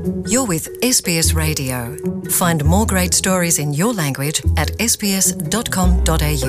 You're with SBS Radio. Find more great stories in your language at sbs.com.au.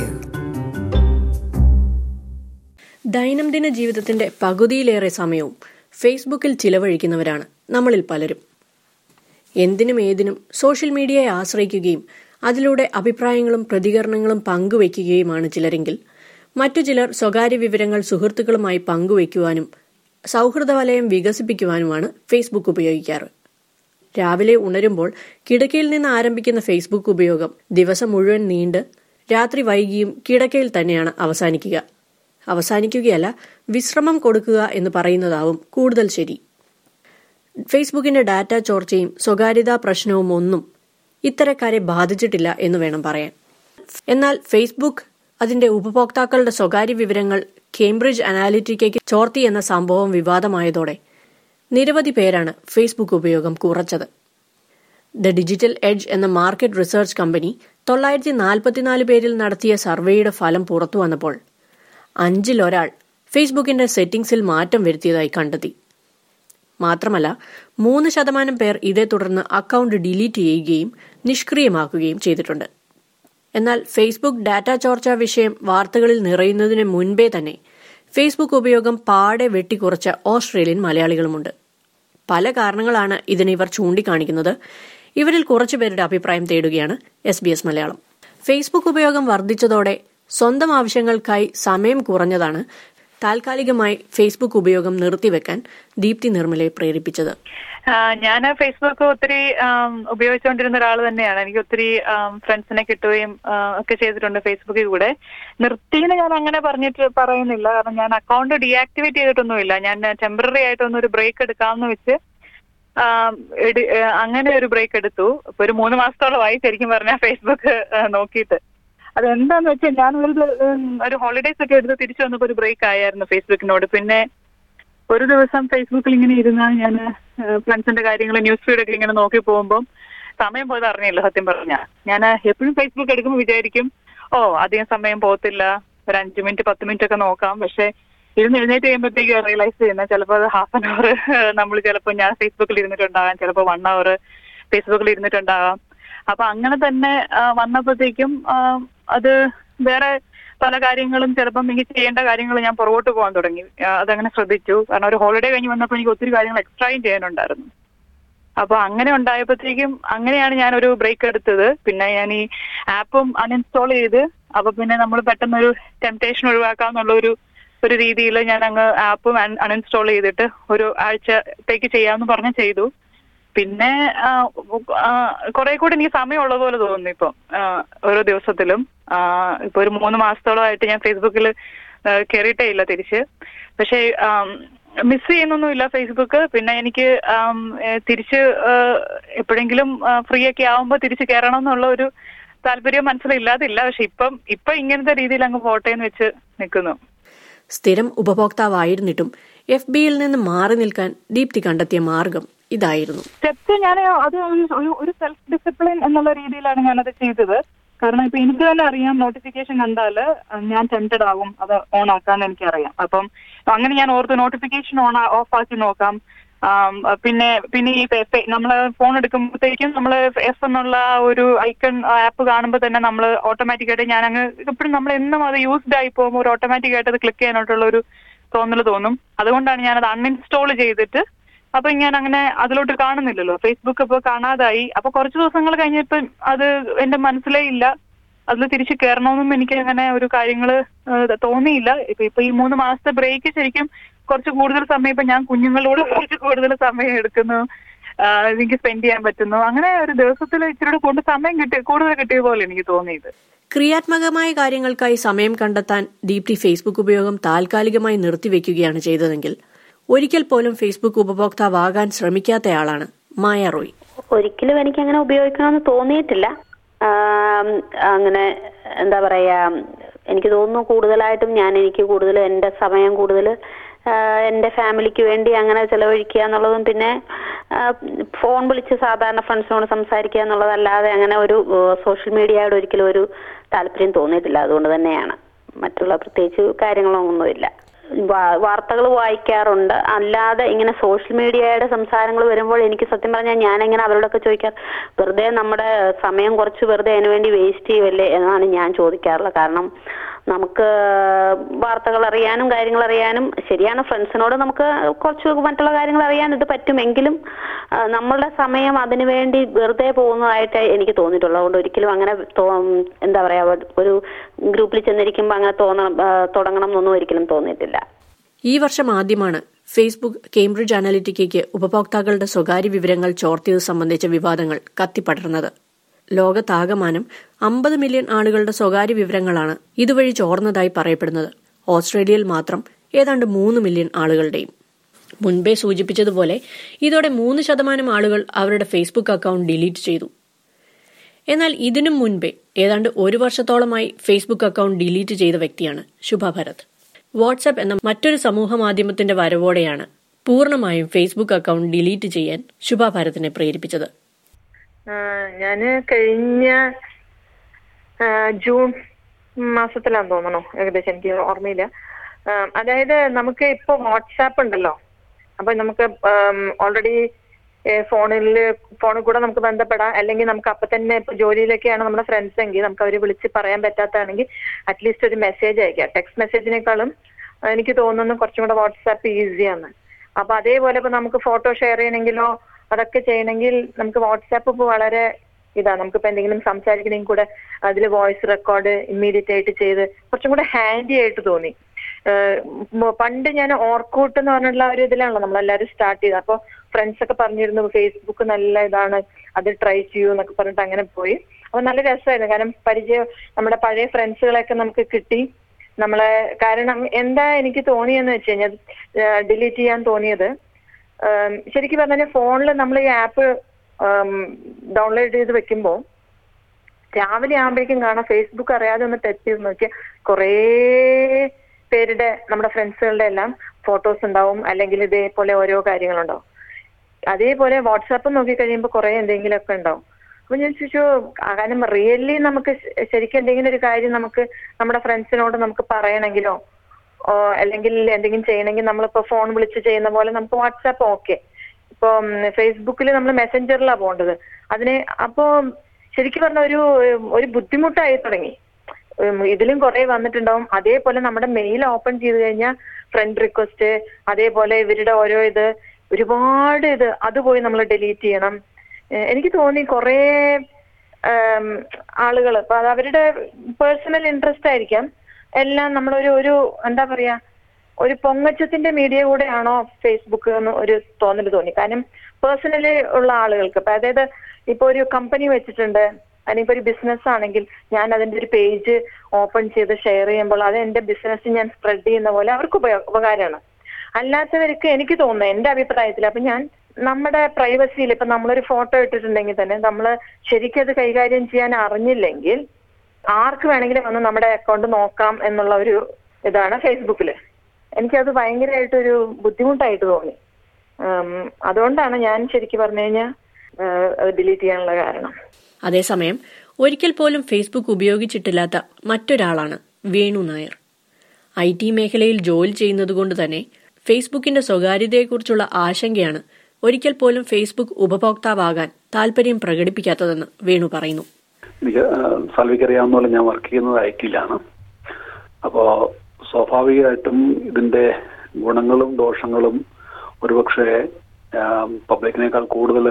ദൈനംദിന ജീവിതത്തിന്റെ പകുതിയിലേറെ സമയവും ഫേസ്ബുക്കിൽ ചിലവഴിക്കുന്നവരാണ് നമ്മളിൽ പലരും എന്തിനും ഏതിനും സോഷ്യൽ മീഡിയയെ ആശ്രയിക്കുകയും അതിലൂടെ അഭിപ്രായങ്ങളും പ്രതികരണങ്ങളും പങ്കുവയ്ക്കുകയുമാണ് ചിലരെങ്കിൽ മറ്റു ചിലർ സ്വകാര്യ വിവരങ്ങൾ സുഹൃത്തുക്കളുമായി പങ്കുവയ്ക്കുവാനും സൗഹൃദ വലയം വികസിപ്പിക്കുവാനുമാണ് ഫേസ്ബുക്ക് ഉപയോഗിക്കാറ് രാവിലെ ഉണരുമ്പോൾ കിടക്കയിൽ നിന്ന് ആരംഭിക്കുന്ന ഫേസ്ബുക്ക് ഉപയോഗം ദിവസം മുഴുവൻ നീണ്ട് രാത്രി വൈകിയും കിടക്കയിൽ തന്നെയാണ് അവസാനിക്കുക അവസാനിക്കുകയല്ല വിശ്രമം കൊടുക്കുക എന്ന് പറയുന്നതാവും കൂടുതൽ ശരി ഫേസ്ബുക്കിന്റെ ഡാറ്റ ചോർച്ചയും സ്വകാര്യതാ പ്രശ്നവും ഒന്നും ഇത്തരക്കാരെ ബാധിച്ചിട്ടില്ല എന്ന് വേണം പറയാൻ എന്നാൽ ഫേസ്ബുക്ക് അതിന്റെ ഉപഭോക്താക്കളുടെ സ്വകാര്യ വിവരങ്ങൾ കേംബ്രിഡ്ജ് അനാലിറ്റിക്കയ്ക്ക് ചോർത്തി എന്ന സംഭവം വിവാദമായതോടെ നിരവധി പേരാണ് ഫേസ്ബുക്ക് ഉപയോഗം കുറച്ചത് ദ ഡിജിറ്റൽ എഡ്ജ് എന്ന മാർക്കറ്റ് റിസർച്ച് കമ്പനി തൊള്ളായിരത്തി നാൽപ്പത്തിനാല് പേരിൽ നടത്തിയ സർവേയുടെ ഫലം പുറത്തു വന്നപ്പോൾ അഞ്ചിലൊരാൾ ഫേസ്ബുക്കിന്റെ സെറ്റിംഗ്സിൽ മാറ്റം വരുത്തിയതായി കണ്ടെത്തി മാത്രമല്ല മൂന്ന് ശതമാനം പേർ ഇതേ തുടർന്ന് അക്കൗണ്ട് ഡിലീറ്റ് ചെയ്യുകയും നിഷ്ക്രിയമാക്കുകയും ചെയ്തിട്ടുണ്ട് എന്നാൽ ഫേസ്ബുക്ക് ഡാറ്റ ചോർച്ച വിഷയം വാർത്തകളിൽ നിറയുന്നതിന് മുൻപേ തന്നെ ഫേസ്ബുക്ക് ഉപയോഗം പാടെ വെട്ടിക്കുറച്ച ഓസ്ട്രേലിയൻ മലയാളികളുമുണ്ട് പല കാരണങ്ങളാണ് ഇതിന് ഇവർ ചൂണ്ടിക്കാണിക്കുന്നത് ഇവരിൽ കുറച്ചുപേരുടെ അഭിപ്രായം തേടുകയാണ് S B S Malayalam Facebook ഉപയോഗം വർദ്ധിച്ചതോടെ സ്വന്തം ആവശ്യങ്ങൾക്കായി സമയം കുറഞ്ഞതാണ് താൽക്കാലികമായി ഫേസ്ബുക്ക് ഉപയോഗം നിർത്തിവെക്കാൻ ദീപ്തി നിർമ്മലയെ പ്രേരിപ്പിച്ചത് ഞാൻ ഫേസ്ബുക്ക് ഒത്തിരി ആം, ഉപയോഗിച്ചുകൊണ്ടിരുന്ന ഒരാൾ തന്നെയാണ് എനിക്ക് ഒത്തിരി ഫ്രണ്ട്സിനെ കിട്ടുകയും ആ, ഒക്കെ ചെയ്തിട്ടുണ്ട് ഫേസ്ബുക്കിൽ കൂടെ നിർത്തിയെന്ന് ഞാൻ അങ്ങനെ പറഞ്ഞിട്ട് പറയുന്നില്ല കാരണം ഞാൻ അക്കൗണ്ട് ഡീആക്ടിവേറ്റ് ചെയ്തിട്ടൊന്നുമില്ല ഞാൻ ടെമ്പററി ആയിട്ടൊന്ന് ഒരു ബ്രേക്ക് എടുക്കാമെന്ന് വെച്ച് ആം, എടി- ഏ, അങ്ങനെ ഒരു ബ്രേക്ക് എടുത്തു ഇപ്പൊ ഒരു മൂന്ന് മാസത്തോളമായി ശരിക്കും പറഞ്ഞാൽ ഫേസ്ബുക്ക് ആ, നോക്കിയിട്ട് അതെന്താന്ന് വെച്ചാൽ ഞാൻ ഒരു ദി- ഉം, ഒരു ഹോളിഡേസ് ഒക്കെ എടുത്ത് തിരിച്ചു വന്നപ്പോൾ ഒരു ബ്രേക്ക് ആയിരുന്നു ഫേസ്ബുക്കിനോട് പിന്നെ ഒരു ദിവസം ഫേസ്ബുക്കിൽ ഇങ്ങനെ ഇരുന്നാൽ ഞാൻ ഫ്രണ്ട്സിന്റെ കാര്യങ്ങൾ ന്യൂസ് ഫീഡ് ഒക്കെ ഇങ്ങനെ നോക്കി പോകുമ്പോൾ സമയം പോയത് അറിഞ്ഞില്ല സത്യം പറഞ്ഞ ഞാൻ എപ്പോഴും ഫേസ്ബുക്ക് എടുക്കുമ്പോൾ വിചാരിക്കും ഓ അധികം സമയം പോകത്തില്ല ഒരു അഞ്ചു മിനിറ്റ് പത്ത് മിനിറ്റ് ഒക്കെ നോക്കാം പക്ഷെ ഇരുന്ന് എഴുന്നേറ്റ് കഴിയുമ്പോഴത്തേക്ക് റിയലൈസ് ചെയ്യുന്ന ചിലപ്പോൾ അത് ഹാഫ് ആൻ അവർ നമ്മൾ ചിലപ്പോൾ ഞാൻ ഫേസ്ബുക്കിൽ ഇരുന്നിട്ടുണ്ടാകാം ചിലപ്പോൾ വൺ അവർ ഫേസ്ബുക്കിൽ ഇരുന്നിട്ടുണ്ടാകാം അപ്പൊ അങ്ങനെ തന്നെ ആ, വന്നപ്പോഴത്തേക്കും ആ, അത് വേറെ പല കാര്യങ്ങളും ചിലപ്പം എനിക്ക് ചെയ്യേണ്ട കാര്യങ്ങൾ ഞാൻ പുറകോട്ട് പോകാൻ തുടങ്ങി ആ, അതങ്ങനെ ശ്രദ്ധിച്ചു കാരണം ഒരു ഹോളിഡേ കഴിഞ്ഞ് വന്നപ്പോൾ എനിക്ക് ഒത്തിരി കാര്യങ്ങൾ എക്സ്ട്രായും ചെയ്യാനുണ്ടായിരുന്നു അപ്പൊ അങ്ങനെ ഉണ്ടായപ്പോഴത്തേക്കും അങ്ങനെയാണ് ഞാൻ ഒരു ബ്രേക്ക് എടുത്തത് പിന്നെ ഞാൻ ഈ ആപ്പും അൺഇൻസ്റ്റാൾ ചെയ്ത് അപ്പൊ പിന്നെ നമ്മൾ പെട്ടെന്നൊരു ടെംപ്ടേഷൻ ഒഴിവാക്കാന്നുള്ള ഒരു ഒരു രീതിയിൽ ഞാൻ അങ്ങ് ആപ്പും അൺഇൻസ്റ്റാൾ ചെയ്തിട്ട് ഒരു ആഴ്ചത്തേക്ക് ചെയ്യാമെന്ന് പറഞ്ഞ് ചെയ്തു പിന്നെ ആ, ആ, കുറെ കൂടി എനിക്ക് സമയമുള്ള പോലെ തോന്നുന്നു ഇപ്പം ആ, ഓരോ ദിവസത്തിലും ആ, ഇപ്പൊ ഒരു മൂന്ന് മാസത്തോളമായിട്ട് ഞാൻ ഫേസ്ബുക്കിൽ കയറിയിട്ടേ ഇല്ല തിരിച്ച് പക്ഷേ മിസ് ചെയ്യുന്നൊന്നുമില്ല ഫേസ്ബുക്ക് പിന്നെ എനിക്ക് ആം, ഏ, തിരിച്ച് ആ, എപ്പോഴെങ്കിലും ഫ്രീ ഒക്കെ ആവുമ്പോൾ തിരിച്ച് കയറണം എന്നുള്ള ഒരു താല്പര്യം മനസ്സിലില്ലാതില്ല പക്ഷെ ഇപ്പം ഇപ്പൊ ഇങ്ങനത്തെ രീതിയിൽ അങ്ങ് പോട്ടെ എന്ന് വെച്ച് നിൽക്കുന്നു സ്ഥിരം ഉപഭോക്താവായിരുന്നിട്ടും എഫ് ബിയിൽ നിന്ന് മാറി നിൽക്കാൻ ദീപ്തി കണ്ടെത്തിയ മാർഗം ഇതായിരുന്നു സ്റ്റെപ്പ് ഞാൻ അത് ഒരു- ഒരു- ഒരു സെൽഫ് ഡിസിപ്ലിൻ എന്നുള്ള രീതിയിലാണ് ഞാനത് ചെയ്തത് കാരണം ഇപ്പൊ എനിക്ക് തന്നെ അറിയാം നോട്ടിഫിക്കേഷൻ കണ്ടാൽ ഞാൻ ടെംപ്റ്റഡ് ആകും അത് ഓൺ ആക്കാൻ എനിക്കറിയാം അപ്പം അങ്ങനെ ഞാൻ ഓർത്ത് നോട്ടിഫിക്കേഷൻ ഓൺ ഓഫ് ആക്കി നോക്കാം ആം, പിന്നെ പിന്നെ ഈ നമ്മൾ ഫോൺ എടുക്കുമ്പോഴത്തേക്കും നമ്മൾ എഫ് എന്നുള്ള ആ ഒരു ഐക്കൺ ആപ്പ് കാണുമ്പോൾ തന്നെ നമ്മൾ ഓട്ടോമാറ്റിക് ആയിട്ട് ഞാൻ അങ്ങ് എപ്പോഴും നമ്മൾ എന്നും അത് യൂസ്ഡ് ആയി പോകുമ്പോൾ ഒരു ഓട്ടോമാറ്റിക് ആയിട്ട് അത് ക്ലിക്ക് ചെയ്യാനായിട്ടുള്ള ഒരു തോന്നൽ തോന്നും അതുകൊണ്ടാണ് ഞാനത് അൺഇൻസ്റ്റാൾ ചെയ്തിട്ട് അപ്പൊ ഞാൻ അങ്ങനെ അതിലോട്ട് കാണുന്നില്ലല്ലോ ഫേസ്ബുക്ക് ഇപ്പൊ കാണാതായി അപ്പൊ കുറച്ച് ദിവസങ്ങൾ കഴിഞ്ഞപ്പോ അത് എന്റെ മനസ്സിലേ ഇല്ല അതിൽ തിരിച്ച് കയറണമെന്നും എനിക്ക് അങ്ങനെ ഒരു കാര്യങ്ങള് ഏഹ്, തോന്നിയില്ല ഇപ്പൊ ഇപ്പൊ ഈ മൂന്ന് മാസത്തെ ബ്രേക്ക് ശരിക്കും കുറച്ച് കൂടുതൽ സമയം ഇപ്പൊ ഞാൻ കുഞ്ഞുങ്ങളോട് കുറച്ച് കൂടുതൽ സമയം എടുക്കുന്നു ആഹ്, എനിക്ക് സ്പെൻഡ് ചെയ്യാൻ പറ്റുന്നു അങ്ങനെ ഒരു ദിവസത്തിൽ ഇച്ചിരി കൊണ്ട് സമയം കിട്ടി കൂടുതൽ കിട്ടിയ പോലെ എനിക്ക് തോന്നിയത് ക്രിയാത്മകമായ കാര്യങ്ങൾക്കായി സമയം കണ്ടെത്താൻ ദീപ്തി ഫേസ്ബുക്ക് ഉപയോഗം താൽക്കാലികമായി നിർത്തിവെക്കുകയാണ് ചെയ്തതെങ്കിൽ ഒരിക്കൽ പോലും ഫേസ്ബുക്ക് ഉപഭോക്താവാകാൻ ശ്രമിക്കാത്തയാളാണ് മായ റോയ് ഒരിക്കലും എനിക്ക് അങ്ങനെ ഉപയോഗിക്കണമെന്ന് തോന്നിയിട്ടില്ല ആം, അങ്ങനെ എന്താ പറയാ എനിക്ക് തോന്നുന്നു കൂടുതലായിട്ടും ഞാൻ എനിക്ക് കൂടുതൽ എൻ്റെ സമയം കൂടുതൽ എൻ്റെ ഫാമിലിക്ക് വേണ്ടി അങ്ങനെ ചെലവഴിക്കുക എന്നുള്ളതും പിന്നെ ആ, ഫോൺ വിളിച്ച് സാധാരണ ഫ്രണ്ട്സിനോട് സംസാരിക്കുക എന്നുള്ളതല്ലാതെ അങ്ങനെ ഒരു സോഷ്യൽ മീഡിയയോട് ഒരിക്കലും ഒരു താല്പര്യം തോന്നിയിട്ടില്ല അതുകൊണ്ട് തന്നെയാണ് മറ്റുള്ള പ്രത്യേകിച്ച് കാര്യങ്ങളൊന്നുമില്ല വാർത്തകൾ വായിക്കാറുണ്ട് അല്ലാതെ ഇങ്ങനെ സോഷ്യൽ മീഡിയയുടെ സംസാരങ്ങൾ വരുമ്പോൾ എനിക്ക് സത്യം പറഞ്ഞാൽ ഞാനിങ്ങനെ അവരോടൊക്കെ ചോദിക്കാർ വെറുതെ നമ്മുടെ സമയം കുറച്ച് വെറുതെ അതിനു വേണ്ടി വേസ്റ്റ് ചെയ്യുമല്ലേ എന്നാണ് ഞാൻ ചോദിക്കാറുള്ളത് കാരണം നമുക്ക് വാർത്തകൾ അറിയാനും കാര്യങ്ങൾ അറിയാനും ശരിയാണ് ഫ്രണ്ട്സിനോട് നമുക്ക് കുറച്ച് മറ്റുള്ള കാര്യങ്ങൾ അറിയാൻ ഇത് പറ്റുമെങ്കിലും ആ, നമ്മളുടെ സമയം അതിനു വേണ്ടി വെറുതെ പോകുന്നതായിട്ട് എനിക്ക് തോന്നിയിട്ടുള്ളത് അതുകൊണ്ട് ഒരിക്കലും അങ്ങനെ തോ- എന്താ പറയാ ഒരു ഗ്രൂപ്പിൽ ചെന്നിരിക്കുമ്പോൾ അങ്ങനെ തോന്നണം ആ, തുടങ്ങണം എന്നൊന്നും ഒരിക്കലും തോന്നിയിട്ടില്ല ഈ വർഷം ആദ്യമാണ് ഫേസ്ബുക്ക് കേംബ്രിഡ്ജ് അനലിറ്റിക്കയ്ക്ക് ഉപഭോക്താക്കളുടെ സ്വകാര്യ വിവരങ്ങൾ ചോർത്തിയത് സംബന്ധിച്ച വിവാദങ്ങൾ കത്തിപ്പടർന്നത് ലോകത്താകമാനം അമ്പത് മില്യൺ ആളുകളുടെ സ്വകാര്യ വിവരങ്ങളാണ് ഇതുവഴി ചോർന്നതായി പറയപ്പെടുന്നത് ഓസ്ട്രേലിയയിൽ മാത്രം ഏതാണ്ട് മൂന്ന് മില്യൺ ആളുകളുടെയും മുൻപേ സൂചിപ്പിച്ചതുപോലെ ഇതോടെ മൂന്ന് ശതമാനം ആളുകൾ അവരുടെ ഫേസ്ബുക്ക് അക്കൗണ്ട് ഡിലീറ്റ് ചെയ്തു എന്നാൽ ഇതിനും മുൻപേ ഏതാണ്ട് ഒരു വർഷത്തോളമായി ഫേസ്ബുക്ക് അക്കൗണ്ട് ഡിലീറ്റ് ചെയ്ത വ്യക്തിയാണ് ശുഭ ഭരത് വാട്സാപ്പ് എന്ന മറ്റൊരു സമൂഹ മാധ്യമത്തിന്റെ വരവോടെയാണ് പൂർണ്ണമായും ഫേസ്ബുക്ക് അക്കൗണ്ട് ഡിലീറ്റ് ചെയ്യാൻ ശുഭ ഭരതിനെ പ്രേരിപ്പിച്ചത് ഞാൻ കഴിഞ്ഞ ആ, ജൂൺ മാസത്തിലാന്ന് തോന്നണു ഏകദേശം എനിക്ക് ഓർമ്മയില്ല ആ, അതായത് നമുക്ക് ഇപ്പൊ വാട്സാപ്പ് ഉണ്ടല്ലോ അപ്പൊ നമുക്ക് ഓൾറെഡി ഫോണിൽ ഫോണിൽ കൂടെ നമുക്ക് ബന്ധപ്പെടാം അല്ലെങ്കിൽ നമുക്ക് അപ്പൊ തന്നെ ഇപ്പൊ ജോലിയിലൊക്കെയാണ് നമ്മുടെ ഫ്രണ്ട്സ് എങ്കിൽ നമുക്ക് അവരെ വിളിച്ച് പറയാൻ പറ്റാത്തതാണെങ്കിൽ അറ്റ്ലീസ്റ്റ് ഒരു മെസ്സേജ് അയക്കാം ടെക്സ്റ്റ് മെസ്സേജിനേക്കാളും ആ, എനിക്ക് തോന്നുന്നു കുറച്ചും കൂടെ വാട്സാപ്പ് ഈസിയാണ് അപ്പൊ അതേപോലെ ഇപ്പൊ നമുക്ക് ഫോട്ടോ ഷെയർ ചെയ്യണമെങ്കിലോ അതൊക്കെ ചെയ്യണമെങ്കിൽ നമുക്ക് വാട്സാപ്പ് ഇപ്പോൾ വളരെ ഇതാ നമുക്കിപ്പോ എന്തെങ്കിലും സംസാരിക്കണമെങ്കിൽ കൂടെ അതിൽ വോയിസ് റെക്കോർഡ് ഇമ്മീഡിയറ്റ് ആയിട്ട് ചെയ്ത് കുറച്ചും കൂടെ ഹാൻഡി ആയിട്ട് തോന്നി ഏഹ് മ് പണ്ട് ഞാൻ ഓർക്കൂട്ട് എന്ന് പറഞ്ഞിട്ടുള്ള ഒരു ഇതിലാണല്ലോ നമ്മളെല്ലാവരും സ്റ്റാർട്ട് ചെയ്തത് അപ്പോൾ ഫ്രണ്ട്സ് ഒക്കെ പറഞ്ഞിരുന്നു ഫേസ്ബുക്ക് നല്ല ഇതാണ് അത് ട്രൈ ചെയ്യൂ എന്നൊക്കെ പറഞ്ഞിട്ട് അങ്ങനെ പോയി അപ്പൊ നല്ല രസമായിരുന്നു കാരണം പരിചയം നമ്മുടെ പഴയ ഫ്രണ്ട്സുകളെയൊക്കെ നമുക്ക് കിട്ടി നമ്മളെ കാരണം എന്താ എനിക്ക് തോന്നിയെന്ന് വെച്ച് കഴിഞ്ഞാൽ ഡിലീറ്റ് ചെയ്യാൻ തോന്നിയത് ഉം, ശരിക്കും പറഞ്ഞാൽ ഫോണിൽ നമ്മൾ ഈ ആപ്പ് ഡൗൺലോഡ് ചെയ്ത് വെക്കുമ്പോൾ രാവിലെ ആകുമ്പോഴേക്കും കാണാം ഫേസ്ബുക്ക് അറിയാതെ ഒന്ന് ടച്ച് ചെയ്ത് നോക്കിയാൽ കുറേ പേരുടെ നമ്മുടെ ഫ്രണ്ട്സുകളുടെ എല്ലാം ഫോട്ടോസ് ഉണ്ടാവും അല്ലെങ്കിൽ ഇതേപോലെ ഓരോ കാര്യങ്ങളുണ്ടാവും അതേപോലെ വാട്സാപ്പ് നോക്കി കഴിയുമ്പോൾ കുറെ എന്തെങ്കിലുമൊക്കെ ഉണ്ടാവും അപ്പൊ ഞാൻ ചോദിച്ചു ആ, കാരണം റിയലി നമുക്ക് ശ- ശരിക്കും എന്തെങ്കിലും ഒരു കാര്യം നമുക്ക് നമ്മുടെ ഫ്രണ്ട്സിനോട് നമുക്ക് പറയണമെങ്കിലോ ഓ, അല്ലെങ്കിൽ എന്തെങ്കിലും ചെയ്യണമെങ്കിൽ നമ്മളിപ്പോ ഫോൺ വിളിച്ച് ചെയ്യുന്ന പോലെ നമുക്ക് വാട്സാപ്പ് ഓക്കെ ഇപ്പൊ ഫേസ്ബുക്കിൽ നമ്മൾ മെസ്സഞ്ചറിലാണ് പോകേണ്ടത് അതിന് അപ്പോ ശരിക്കും പറഞ്ഞ ഒരു ഒരു ബുദ്ധിമുട്ടായി തുടങ്ങി ഉം, ഇതിലും കുറെ വന്നിട്ടുണ്ടാവും അതേപോലെ നമ്മുടെ മെയിൽ ഓപ്പൺ ചെയ്ത് കഴിഞ്ഞാൽ ഫ്രണ്ട് റിക്വസ്റ്റ് അതേപോലെ ഇവരുടെ ഓരോ ഇത് ഒരുപാട് ഇത് അത് പോയി നമ്മൾ ഡിലീറ്റ് ചെയ്യണം ഏഹ് എനിക്ക് തോന്നി കുറേ ആളുകൾ ഇപ്പൊ അത് അവരുടെ പേഴ്സണൽ ഇൻട്രസ്റ്റ് ആയിരിക്കാം എല്ലാം നമ്മളൊരു ഒരു എന്താ പറയാ ഒരു പൊങ്ങച്ചത്തിന്റെ മീഡിയ കൂടെയാണോ ഫേസ്ബുക്ക് എന്ന് ഒരു തോന്നൽ തോന്നി കാരണം പേഴ്സണലി ഉള്ള ആളുകൾക്ക് ഇപ്പൊ അതായത് ഇപ്പൊ ഒരു കമ്പനി വെച്ചിട്ടുണ്ട് അതിനിപ്പോ ഒരു ബിസിനസ് ആണെങ്കിൽ ഞാൻ അതിന്റെ ഒരു പേജ് ഓപ്പൺ ചെയ്ത് ഷെയർ ചെയ്യുമ്പോൾ അത് എന്റെ ബിസിനസ് ഞാൻ സ്പ്രെഡ് ചെയ്യുന്ന പോലെ അവർക്ക് ഉപയോ ഉപകാരമാണ് അല്ലാത്തവർക്ക് എനിക്ക് തോന്നുന്നു എന്റെ അഭിപ്രായത്തിൽ അപ്പൊ ഞാൻ നമ്മുടെ പ്രൈവസിയിൽ ഇപ്പൊ നമ്മളൊരു ഫോട്ടോ ഇട്ടിട്ടുണ്ടെങ്കിൽ തന്നെ നമ്മൾ ശരിക്കും അത് കൈകാര്യം ചെയ്യാൻ അറിഞ്ഞില്ലെങ്കിൽ ആർക്ക് വേണമെങ്കിലും വന്ന് നമ്മുടെ അക്കൗണ്ട് നോക്കാം എന്നുള്ള ഒരു ഇതാണ് ഫേസ്ബുക്കില് എനിക്കത് ഭയങ്കരമായിട്ടൊരു ബുദ്ധിമുട്ടായിട്ട് തോന്നി ഉം, അതുകൊണ്ടാണ് ഞാൻ ശരിക്കും പറഞ്ഞു കഴിഞ്ഞാൽ അത് ഡിലീറ്റ് ചെയ്യാനുള്ള കാരണം അതേസമയം ഒരിക്കൽ പോലും ഫേസ്ബുക്ക് ഉപയോഗിച്ചിട്ടില്ലാത്ത മറ്റൊരാളാണ് വേണു നായർ ഐ ടി മേഖലയിൽ ജോലി ചെയ്യുന്നതുകൊണ്ട് തന്നെ ഫേസ്ബുക്കിന്റെ സ്വകാര്യതയെക്കുറിച്ചുള്ള ആശങ്കയാണ് ഒരിക്കൽ പോലും ഫേസ്ബുക്ക് ഉപഭോക്താവാകാൻ താല്പര്യം പ്രകടിപ്പിക്കാത്തതെന്ന് വേണു പറയുന്നു എനിക്ക് സാൽവിക്ക് അറിയാവുന്ന പോലെ ഞാൻ വർക്ക് ചെയ്യുന്നത് ഐ ടിയിലാണ് അപ്പോൾ സ്വാഭാവികമായിട്ടും ഇതിന്റെ ഗുണങ്ങളും ദോഷങ്ങളും ഒരുപക്ഷെ പബ്ലിക്കിനേക്കാൾ കൂടുതൽ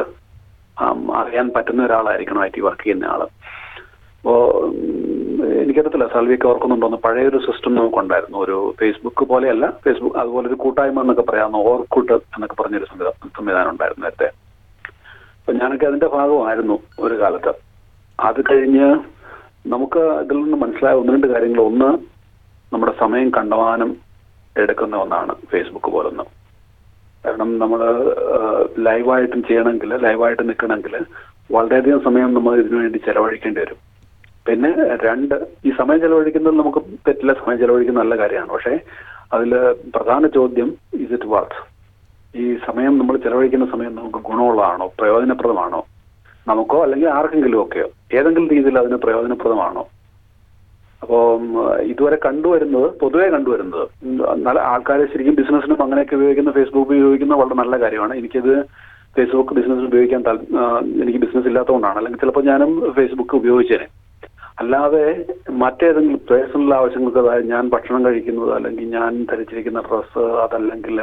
അറിയാൻ പറ്റുന്ന ഒരാളായിരിക്കണം ഐ ടി വർക്ക് ചെയ്യുന്ന ആള് അപ്പോ എനിക്കറിയത്തില്ല സാൽവിയൊക്കെ ഓർക്കുന്നുണ്ടോന്ന് പഴയൊരു സിസ്റ്റം നമുക്കുണ്ടായിരുന്നു ഒരു ഫേസ്ബുക്ക് പോലെയല്ല ഫേസ്ബുക്ക് അതുപോലെ ഒരു കൂട്ടായ്മ എന്നൊക്കെ പറയാവുന്ന ഓർക്കുട്ട് എന്നൊക്കെ പറഞ്ഞൊരു സംവിധാ- സംവിധാനം ഉണ്ടായിരുന്നു നേരത്തെ അപ്പൊ ഞാനൊക്കെ അതിന്റെ ഭാഗമായിരുന്നു ഒരു കാലത്ത് അത് കഴിഞ്ഞ് നമുക്ക് ഇതിൽ നിന്ന് മനസ്സിലായ ഒന്ന് രണ്ട് കാര്യങ്ങൾ ഒന്ന് നമ്മുടെ സമയം കണ്ടമാനം എടുക്കുന്ന ഒന്നാണ് ഫേസ്ബുക്ക് പോലൊന്ന് കാരണം നമ്മൾ ലൈവായിട്ടും ചെയ്യണമെങ്കിൽ ലൈവായിട്ട് നിൽക്കണമെങ്കിൽ വളരെയധികം സമയം നമ്മൾ ഇതിനു വേണ്ടി ചെലവഴിക്കേണ്ടി വരും പിന്നെ രണ്ട് ഈ സമയം ചെലവഴിക്കുന്നത് നമുക്ക് തെറ്റില്ല സമയം ചെലവഴിക്കുന്ന നല്ല കാര്യമാണ് പക്ഷേ അതിൽ പ്രധാന ചോദ്യം ഇസ് ഇറ്റ് വർത്ത് ഈ സമയം നമ്മൾ ചെലവഴിക്കുന്ന സമയം നമുക്ക് ഗുണമുള്ളതാണോ പ്രയോജനപ്രദമാണോ നമുക്കോ അല്ലെങ്കിൽ ആർക്കെങ്കിലും ഒക്കെയോ ഏതെങ്കിലും രീതിയിൽ അതിന് പ്രയോജനപ്രദമാണോ അപ്പോൾ ഇതുവരെ കണ്ടുവരുന്നത് പൊതുവെ കണ്ടുവരുന്നത് ഉം, നല്ല ആൾക്കാർ ശരിക്കും ബിസിനസ്സിനും അങ്ങനെയൊക്കെ ഉപയോഗിക്കുന്ന ഫേസ്ബുക്ക് ഉപയോഗിക്കുന്നത് വളരെ നല്ല കാര്യമാണ് എനിക്കിത് ഫേസ്ബുക്ക് ബിസിനസ് ഉപയോഗിക്കാൻ താൽ- ആ, എനിക്ക് ബിസിനസ് ഇല്ലാത്തതുകൊണ്ടാണ് അല്ലെങ്കിൽ ചിലപ്പോൾ ഞാനും ഫേസ്ബുക്ക് ഉപയോഗിച്ചേനെ അല്ലാതെ മറ്റേതെങ്കിലും പേഴ്സണൽ ആവശ്യങ്ങൾക്ക് അതായത് ഞാൻ ഭക്ഷണം കഴിക്കുന്നത് അല്ലെങ്കിൽ ഞാൻ ധരിച്ചിരിക്കുന്ന ഡ്രസ്സ് അതല്ലെങ്കിൽ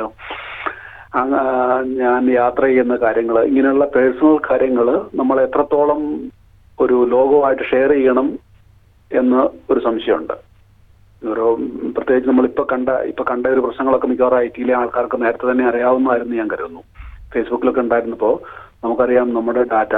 അങ്ങ് ഞാൻ യാത്ര ചെയ്യുന്ന കാര്യങ്ങൾ ഇങ്ങനെയുള്ള പേഴ്സണൽ കാര്യങ്ങൾ നമ്മൾ എത്രത്തോളം ഒരു ലോകവുമായിട്ട് ഷെയർ ചെയ്യണം എന്ന് ഒരു സംശയമുണ്ട് ഒരു പ്രത്യേകിച്ച് നമ്മളിപ്പോ കണ്ട ഇപ്പൊ കണ്ട ഒരു പ്രശ്നങ്ങളൊക്കെ മിക്കവാറും ഐ ടിയിലെ ആൾക്കാർക്ക് നേരത്തെ തന്നെ അറിയാവുന്നതായിരുന്നു ഞാൻ കരുതുന്നു ഫേസ്ബുക്കിലൊക്കെ ഉണ്ടായിരുന്നപ്പോൾ നമുക്കറിയാം നമ്മുടെ ഡാറ്റ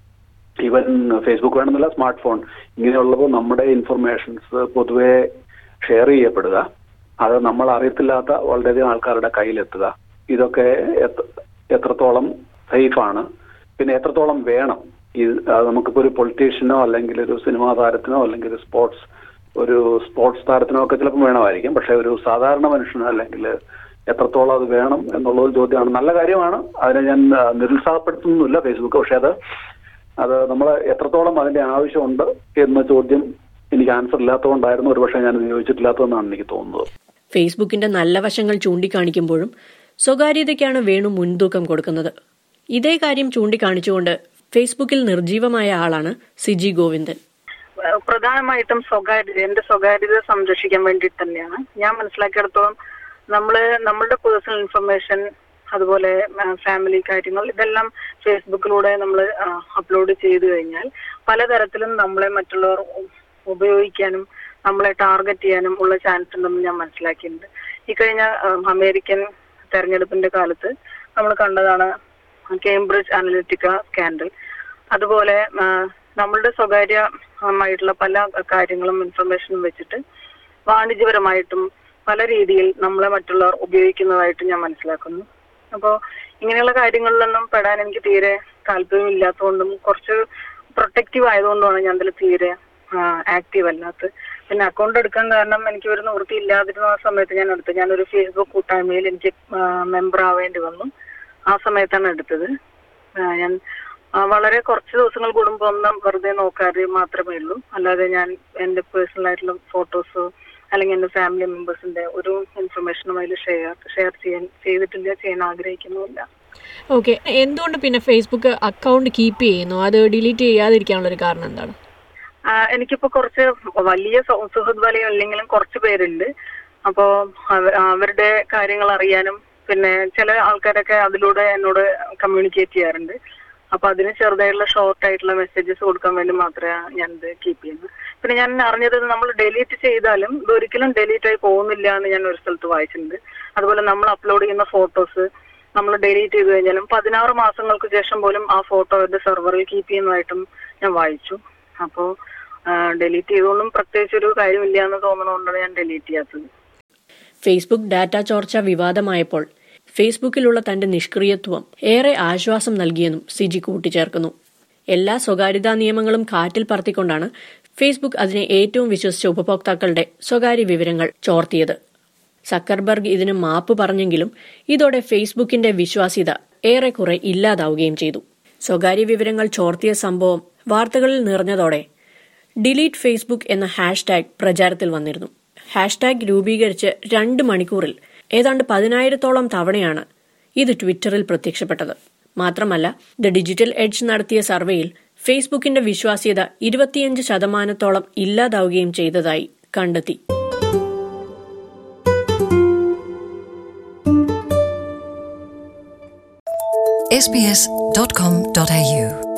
ഈവൻ ഫേസ്ബുക്ക് വേണമെന്നില്ല സ്മാർട്ട് ഫോൺ ഇങ്ങനെയുള്ളപ്പോൾ നമ്മുടെ ഇൻഫർമേഷൻസ് പൊതുവെ ഷെയർ ചെയ്യപ്പെടുക അത് നമ്മൾ അറിയത്തില്ലാത്ത വളരെയധികം ആൾക്കാരുടെ കയ്യിലെത്തുക ഇതൊക്കെ എത്ര- എത്രത്തോളം സേഫാണ് പിന്നെ എത്രത്തോളം വേണം ഈ അത് നമുക്കിപ്പോ ഒരു പൊളിറ്റീഷ്യനോ അല്ലെങ്കിൽ ഒരു സിനിമാ താരത്തിനോ അല്ലെങ്കിൽ ഒരു സ്പോർട്സ് ഒരു സ്പോർട്സ് താരത്തിനോ ഒക്കെ ചിലപ്പോൾ വേണമായിരിക്കും പക്ഷെ ഒരു സാധാരണ മനുഷ്യനോ അല്ലെങ്കിൽ എത്രത്തോളം അത് വേണം എന്നുള്ളത് ചോദ്യമാണ് നല്ല കാര്യമാണ് അതിനെ ഞാൻ ആ, നിരുത്സാഹപ്പെടുത്തുന്നില്ല ഫേസ്ബുക്ക് പക്ഷെ അത് അത് നമ്മൾ എത്രത്തോളം അതിന്റെ ആവശ്യമുണ്ട് എന്ന ചോദ്യം എനിക്ക് ആൻസർ ഇല്ലാത്തതുകൊണ്ടായിരുന്നു ഒരുപക്ഷെ ഞാൻ ഉപയോഗിച്ചിട്ടില്ലാത്തതെന്നാണ് എനിക്ക് തോന്നുന്നത് ഫേസ്ബുക്കിന്റെ നല്ല വശങ്ങൾ ചൂണ്ടിക്കാണിക്കുമ്പോഴും സ്വകാര്യതയ്ക്കാണ് വേണു മുൻതൂക്കം കൊടുക്കുന്നത് ഇതേ കാര്യം ചൂണ്ടിക്കാണിച്ചുകൊണ്ട് ഫേസ്ബുക്കിൽ നിർജീവമായ ആളാണ് സിജി ഗോവിന്ദൻ ഏഹ് പ്രധാനമായിട്ടും സ്വകാര്യത എന്റെ സ്വകാര്യത സംരക്ഷിക്കാൻ വേണ്ടിയിട്ട് തന്നെയാണ് ഞാൻ മനസ്സിലാക്കിയിടത്തോളം നമ്മള് നമ്മളുടെ പേഴ്സണൽ ഇൻഫർമേഷൻ അതുപോലെ ഫാമിലി കാര്യങ്ങൾ ഇതെല്ലാം ഫേസ്ബുക്കിലൂടെ നമ്മൾ അപ്ലോഡ് ചെയ്തു കഴിഞ്ഞാൽ പലതരത്തിലും നമ്മളെ മറ്റുള്ളവർ ഉ- ഉപയോഗിക്കാനും നമ്മളെ ടാർഗറ്റ് ചെയ്യാനും ഉള്ള ചാൻസ് ഉണ്ടെന്ന് ഞാൻ മനസ്സിലാക്കിയിട്ടുണ്ട് ഈ കഴിഞ്ഞ ഏഹ്, അമേരിക്കൻ തെരഞ്ഞെടുപ്പിന്റെ കാലത്ത് നമ്മൾ കണ്ടതാണ് കേംബ്രിഡ്ജ് അനലിറ്റിക്ക സ്കാൻഡൽ അതുപോലെ ആ, നമ്മളുടെ സ്വകാര്യമായിട്ടുള്ള പല കാര്യങ്ങളും ഇൻഫർമേഷനും വെച്ചിട്ട് വാണിജ്യപരമായിട്ടും പല രീതിയിൽ നമ്മളെ മറ്റുള്ളവർ ഉപയോഗിക്കുന്നതായിട്ട് ഞാൻ മനസ്സിലാക്കുന്നു അപ്പോൾ ഇങ്ങനെയുള്ള കാര്യങ്ങളിലൊന്നും പെടാൻ എനിക്ക് തീരെ താല്പര്യമില്ലാത്തതുകൊണ്ടും കുറച്ച് പ്രൊട്ടക്റ്റീവ് ആയതുകൊണ്ടുമാണ് ഞാൻ അതിൽ തീരെ ആക്റ്റീവ് അല്ലാത്തത് പിന്നെ അക്കൗണ്ട് എടുക്കാൻ കാരണം എനിക്ക് ഒരു നിവൃത്തി ഇല്ലാതിരുന്ന ആ സമയത്ത് ഞാൻ എടുത്തു ഞാനൊരു ഫേസ്ബുക്ക് കൂട്ടായ്മയിൽ എനിക്ക് മെമ്പർ ആവേണ്ടി വന്നു ആ സമയത്താണ് എടുത്തത് ആ, ഞാൻ ആ, വളരെ കുറച്ച് ദിവസങ്ങൾ കൂടുമ്പോൾ ഒന്ന് വെറുതെ നോക്കാറ് മാത്രമേ ഉള്ളൂ അല്ലാതെ ഞാൻ എന്റെ പേഴ്സണൽ ആയിട്ടുള്ള ഫോട്ടോസോ അല്ലെങ്കിൽ എന്റെ ഫാമിലി മെമ്പേഴ്സിന്റെ ഒരു ഇൻഫർമേഷനും അതിൽ ഷെയർ ഷെയർ ചെയ്യാൻ ചെയ്തിട്ടില്ല ചെയ്യാൻ ആഗ്രഹിക്കുന്നുമില്ല ഓക്കെ എന്തുകൊണ്ട് പിന്നെ ഫേസ്ബുക്ക് അക്കൗണ്ട് കീപ്പ് ചെയ്യുന്നു അത് ഡിലീറ്റ് ചെയ്യാതിരിക്കാനുള്ള ഒരു കാരണം എന്താണ് ആ, എനിക്കിപ്പോ കുറച്ച് വലിയ സൗ- സുഹൃത്ത് വലയം ഇല്ലെങ്കിലും കുറച്ച് പേരുണ്ട് അപ്പോ അവ- അവരുടെ കാര്യങ്ങൾ അറിയാനും പിന്നെ ചില ആൾക്കാരൊക്കെ അതിലൂടെ എന്നോട് കമ്മ്യൂണിക്കേറ്റ് ചെയ്യാറുണ്ട് അപ്പൊ അതിന് ചെറുതായിട്ടുള്ള ഷോർട്ട് ആയിട്ടുള്ള മെസ്സേജസ് കൊടുക്കാൻ വേണ്ടി മാത്രമേ ഞാൻ ഇത് കീപ്പ് ചെയ്യുന്നത് പിന്നെ ഞാൻ അറിഞ്ഞത് നമ്മൾ ഡിലീറ്റ് ചെയ്താലും ഇത് ഒരിക്കലും ഡിലീറ്റ് ആയി പോകുന്നില്ല എന്ന് ഞാൻ ഒരു സ്ഥലത്ത് വായിച്ചിട്ടുണ്ട് അതുപോലെ നമ്മൾ അപ്ലോഡ് ചെയ്യുന്ന ഫോട്ടോസ് നമ്മൾ ഡിലീറ്റ് ചെയ്ത് കഴിഞ്ഞാലും പതിനാറ് മാസങ്ങൾക്ക് ശേഷം പോലും ആ ഫോട്ടോ അവരുടെ സെർവറിൽ കീപ്പ് ചെയ്യുന്നതായിട്ടും ഞാൻ വായിച്ചു അപ്പോ ഡിലീറ്റ് ചെയ്തുകൊണ്ടും പ്രത്യേകിച്ച് ഒരു കാര്യമില്ല എന്ന് തോന്നുന്നതുകൊണ്ടാണ് ഞാൻ ഡിലീറ്റ് ചെയ്യാത്തത് ഫേസ്ബുക്ക് ഡാറ്റ ചോർച്ച വിവാദമായപ്പോൾ ഫേസ്ബുക്കിലുള്ള തന്റെ നിഷ്ക്രിയത്വം ഏറെ ആശ്വാസം നൽകിയെന്നും സിജി കൂട്ടിച്ചേർക്കുന്നു എല്ലാ സ്വകാര്യതാ നിയമങ്ങളും കാറ്റിൽ പറത്തിക്കൊണ്ടാണ് ഫേസ്ബുക്ക് അതിനെ ഏറ്റവും വിശ്വസിച്ച ഉപഭോക്താക്കളുടെ സ്വകാര്യ വിവരങ്ങൾ ചോർത്തിയത് സക്കർബർഗ് ഇതിന് മാപ്പ് പറഞ്ഞെങ്കിലും ഇതോടെ ഫേസ്ബുക്കിന്റെ വിശ്വാസ്യത ഏറെക്കുറെ ഇല്ലാതാവുകയും ചെയ്തു സ്വകാര്യ വിവരങ്ങൾ ചോർത്തിയ സംഭവം വാർത്തകളിൽ നിറഞ്ഞതോടെ ഡിലീറ്റ് ഫേസ്ബുക്ക് എന്ന ഹാഷ്ടാഗ് പ്രചാരത്തിൽ വന്നിരുന്നു ഹാഷ്ടാഗ് രൂപീകരിച്ച് രണ്ട് മണിക്കൂറിൽ ഏതാണ്ട് പതിനായിരത്തോളം തവണയാണ് ഇത് ട്വിറ്ററിൽ പ്രത്യക്ഷപ്പെട്ടത് മാത്രമല്ല ദ ഡിജിറ്റൽ എഡ്ജ് നടത്തിയ സർവേയിൽ ഫേസ്ബുക്കിന്റെ വിശ്വാസ്യത ഇരുപത്തിയഞ്ച് ശതമാനത്തോളം ഇല്ലാതാവുകയും ചെയ്തതായി കണ്ടെത്തി sbs.com.au